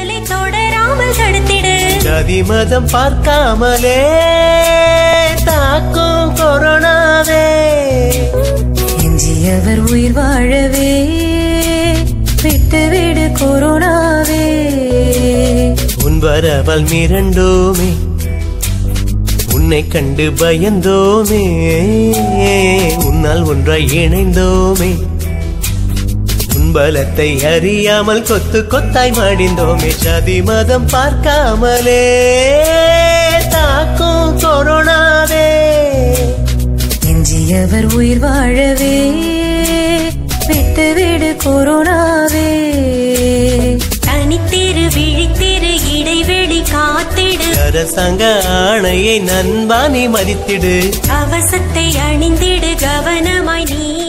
தொலை தொடராமல் தடுத்திடு ஜாதி மதம் பார்க்காமலே தாக்கும் கொரோனாவே எஞ்சியவர் உயிர் வாழவே விட்டுவிடு கொரோனாவே உன் வரவல் மிரண்டோமே உன்னை கண்டு பயந்தோமே உன்னால் ஒன்றாய் இணைந்தோமே உன் பலத்தை அறியாமல் கொத்து கொத்தாய் மடிந்தோமே ஜாதி மதம் பார்க்காமலே தாக்கும் கொரோனாவே எஞ்சியவர் உயிர் வாழவே விட்டுவிடு கொரோனாவே தனித்திரு விழித்திரு இடைவெளி காத்திடு அரசாங்க ஆணையை நண்பா நீ மதித்திடு கவசத்தை அணிந்திடு கவனமாய் நீ